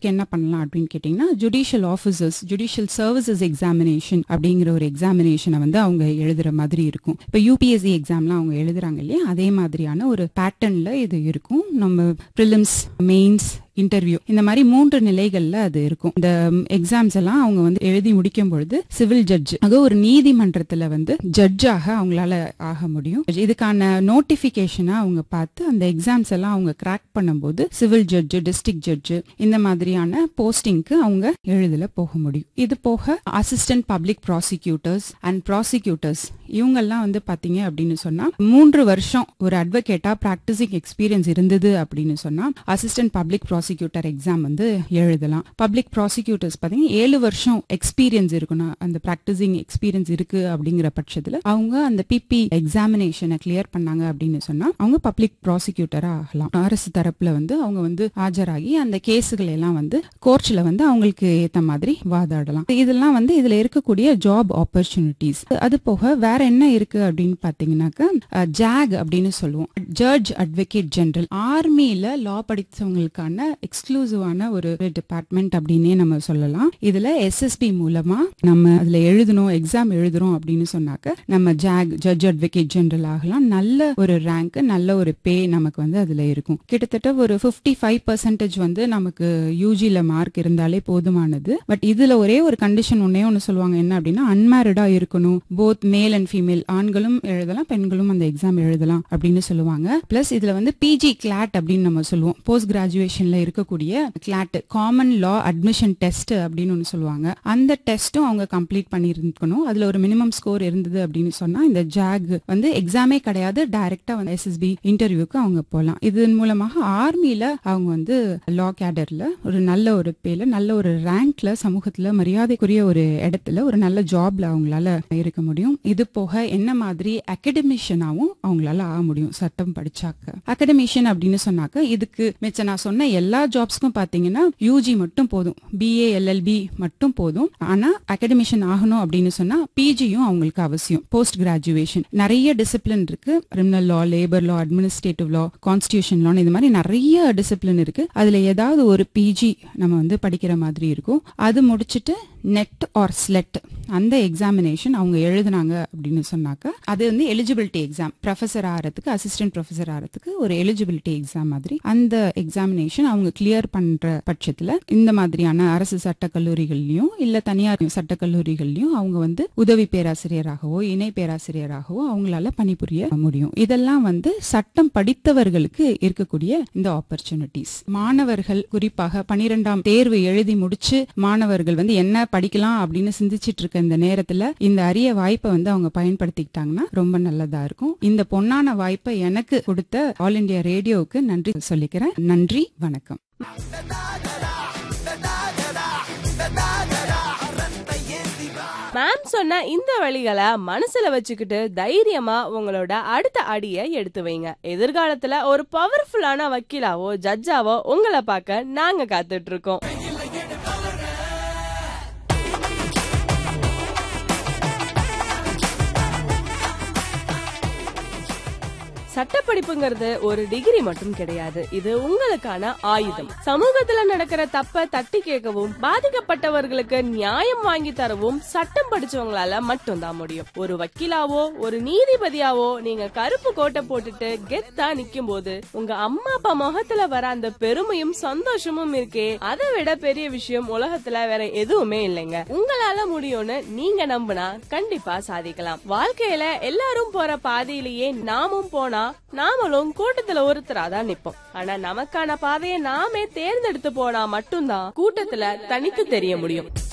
அதுக்கு என்ன பண்ணலாம் அப்படின்னு கேட்டிங்கன்னா judicial officers judicial services examination அப்படிங்கிற ஒரு எக்ஸாமினேஷனை வந்து அவங்க எழுதுற மாதிரி இருக்கும் இப்போ யூபிஎஸ்சி எக்ஸாம்லாம் அவங்க எழுதுறாங்க இல்லையா அதே மாதிரியான ஒரு பேட்டர்ன்ல இது இருக்கும் நம்ம ப்ரிலிம்ஸ் மெயின்ஸ் இன்டர்வியூ இந்த மாதிரி மூன்று நிலைகள்ல அது இருக்கும் இந்த எக்ஸாம்ஸ் எல்லாம் அவங்க வந்து எழுதி முடிக்கும் பொழுது சிவில் ஜட்ஜ் ஆக ஒரு நீதிமன்றத்துல வந்து ஜட்ஜாக அவங்களால ஆக முடியும் இதுக்கான நோட்டிபிகேஷனை அவங்க பார்த்து அந்த எக்ஸாம்ஸ் எல்லாம் அவங்க கிராக் பண்ணும்போது சிவில் ஜட்ஜ் டிஸ்ட்ரிக்ட் ஜட்ஜ் இந்த மாதிரியான போஸ்டிங்க்கு அவங்க எழுதல போக முடியும் இது போக assistant public prosecutors and prosecutors இவங்கெல்லாம் வந்து பாத்தீங்க அப்படின்னு சொன்னா மூன்று வருஷம் ஒரு அட்வொகேட்டா பிராக்டிசிங் எக்ஸ்பீரியன்ஸ் இருந்தது அப்படின்னு சொன்னா அசிஸ்டன்ட் பப்ளிக் ப்ராசிக்யூட்டர் எக்ஸாம் வந்து எழுதலாம் பப்ளிக் ப்ராசிக்யூட்டர்ஸ் பாத்தீங்கன்னா ஏழு வருஷம் எக்ஸ்பீரியன்ஸ் இருக்கணும் அந்த பிராக்டிசிங் எக்ஸ்பீரியன்ஸ் இருக்கு அப்படிங்கிற பட்சத்துல அவங்க அந்த பிபி எக்ஸாமினேஷனை கிளியர் பண்ணாங்க அப்படின்னு சொன்னா அவங்க பப்ளிக் ப்ராசிக்யூட்டரா ஆகலாம் அரசு தரப்புல வந்து அவங்க வந்து ஆஜராகி அந்த கேஸுகளை எல்லாம் வந்து கோர்ட்ல வந்து அவங்களுக்கு ஏத்த மாதிரி வாதாடலாம் இதெல்லாம் வந்து இதுல இருக்கக்கூடிய ஜாப் ஆப்பர்ச்சுனிட்டிஸ் அது போக வேற என்ன இருக்கு அப்படின்னு பாத்தீங்கன்னாக்கா ஜாக் அப்படின்னு சொல்லுவோம் ஜட்ஜ் அட்வொகேட் ஜெனரல் ஆர்மியில லா படித்தவங்களுக்கான எக்ஸ்க்ளூசிவான ஒரு டிபார்ட்மெண்ட் அப்படின்னே நம்ம சொல்லலாம் இதுல எஸ்எஸ்பி மூலமா நம்ம அதுல எழுதணும் எக்ஸாம் எழுதுறோம் அப்படின்னு சொன்னாக்க நம்ம ஜாக் ஜட்ஜ் அட்வொகேட் ஜெனரல் ஆகலாம் நல்ல ஒரு ரேங்க் நல்ல ஒரு பே நமக்கு வந்து அதுல இருக்கும் கிட்டத்தட்ட ஒரு பிப்டி ஃபைவ் பர்சன்டேஜ் வந்து நமக்கு யூஜில மார்க் இருந்தாலே போதுமானது பட் இதுல ஒரே ஒரு கண்டிஷன் ஒன்னே ஒன்னு சொல்லுவாங்க என்ன அப்படின்னா அன்மேரிடா இருக்கணும் போத் மேல் அண்ட் ஃபீமேல் ஆண்களும் எழுதலாம் பெண்களும் அந்த எக்ஸாம் எழுதலாம் அப்படின்னு சொல்லுவாங்க பிளஸ் இதுல வந்து பிஜி கிளாட் அப்படின்னு நம்ம சொல்லுவோம் போஸ்ட் கிராஜுவேஷன்ல இருக்கக்கூடிய CLAT common law admission test அப்படின்னு ஒன்னு சொல்லுவாங்க அந்த டெஸ்ட்டும் அவங்க கம்ப்ளீட் பண்ணியிருக்கணும் அதுல ஒரு மினிமம் ஸ்கோர் இருந்தது அப்படின்னு சொன்னா இந்த ஜாக் வந்து எக்ஸாமே கிடையாது டைரக்டா வந்து எஸ்எஸ்பி இன்டர்வியூக்கு அவங்க போகலாம் இதன் மூலமாக ஆர்மியில அவங்க வந்து லா கேடர்ல ஒரு நல்ல ஒரு பேல நல்ல ஒரு ரேங்க்ல சமூகத்துல மரியாதைக்குரிய ஒரு இடத்துல ஒரு நல்ல ஜாப்ல அவங்களால இருக்க முடியும் இது போக என்ன மாதிரி அகடமிஷியனாவும் அவங்களால ஆக முடியும் சட்டம் படிச்சாக்க அகடமிஷியன் அப்படின்னு சொன்னாக்க இதுக்கு மிச்ச நான் சொன்ன எல்லா ஜாப்ஸ்க்கும் பாத்தீங்கன்னா யூஜி மட்டும் போதும் பிஏ எல்எல்பி மட்டும் போதும் ஆனா அகடமிஷியன் ஆகணும் அப்படின்னு சொன்னா பிஜியும் அவங்களுக்கு அவசியம் போஸ்ட் கிராஜுவேஷன் நிறைய டிசிப்ளின் இருக்கு criminal law labour law administrative law constitution law இது மாதிரி நிறைய டிசிப்ளின் இருக்கு அதுல ஏதாவது ஒரு பிஜி நம்ம வந்து படிக்கிற மாதிரி இருக்கும் அது முடிச்சிட்டு நெட் ஆர் ஸ்லெட் அந்த எக்ஸாமினேஷன் அவங்க எழுதுனாங்க அப்படின்னு சொன்னாக்க அது வந்து எலிஜிபிலிட்டி எக்ஸாம் ப்ரொஃபசர் ஆகிறதுக்கு அசிஸ்டன்ட் ப்ரொஃபசர் ஆகிறதுக்கு ஒரு எலிஜிபிலிட்டி எக்ஸாம் மாதிரி அந்த எக்ஸாமினேஷன் அவங்க கிளியர் பண்ற பட்சத்துல இந்த மாதிரியான அரசு சட்ட கல்லூரிகள்லயும் இல்ல தனியார் சட்ட கல்லூரிகள்லயும் அவங்க வந்து உதவி பேராசிரியராகவோ இணை பேராசிரியராகவோ அவங்களால பணிபுரிய முடியும் இதெல்லாம் வந்து சட்டம் படித்தவர்களுக்கு இருக்கக்கூடிய இந்த ஆப்பர்ச்சுனிட்டிஸ் மாணவர்கள் குறிப்பாக பனிரெண்டாம் தேர்வு எழுதி முடிச்சு மாணவர்கள் வந்து என்ன படிக்கலாம் அப்படின்னு சிந்திச்சிட்டு இருக்க இந்த நேரத்துல இந்த அரிய வாய்ப்பை வந்து அவங்க பயன்படுத்திக்கிட்டாங்கன்னா ரொம்ப நல்லதா இருக்கும் இந்த பொன்னான வாய்ப்பை எனக்கு கொடுத்த ஆல் இண்டியா ரேடியோவுக்கு நன்றி சொல்லிக்கிறேன் நன்றி வணக்கம் மேம் சொன்ன இந்த வழிகளை மனசுல வச்சுக்கிட்டு தைரியமா உங்களோட அடுத்த அடியை எடுத்து வைங்க எதிர்காலத்துல ஒரு பவர்ஃபுல்லான வக்கீலாவோ ஜட்ஜாவோ உங்களை பார்க்க நாங்க காத்துட்டு இருக்கோம் சட்டப்படிப்புங்கிறது ஒரு டிகிரி மட்டும் கிடையாது இது உங்களுக்கான ஆயுதம் சமூகத்துல நடக்கிற தப்ப தட்டி கேட்கவும் பாதிக்கப்பட்டவர்களுக்கு நியாயம் வாங்கி தரவும் சட்டம் படிச்சவங்களால மட்டும்தான் முடியும் ஒரு வக்கீலாவோ ஒரு நீதிபதியாவோ நீங்க கருப்பு கோட்டை போட்டுட்டு கெத்தா நிக்கும் போது உங்க அம்மா அப்பா முகத்துல வர அந்த பெருமையும் சந்தோஷமும் இருக்கே அதை விட பெரிய விஷயம் உலகத்துல வேற எதுவுமே இல்லைங்க உங்களால முடியும்னு நீங்க நம்பினா கண்டிப்பா சாதிக்கலாம் வாழ்க்கையில எல்லாரும் போற பாதையிலேயே நாமும் போனா நாமளும் கூட்டத்துல ஒருத்தராதான் நிப்போம் ஆனா நமக்கான பாதையை நாமே தேர்ந்தெடுத்து போனா மட்டும்தான் கூட்டத்துல தனித்து தெரிய முடியும்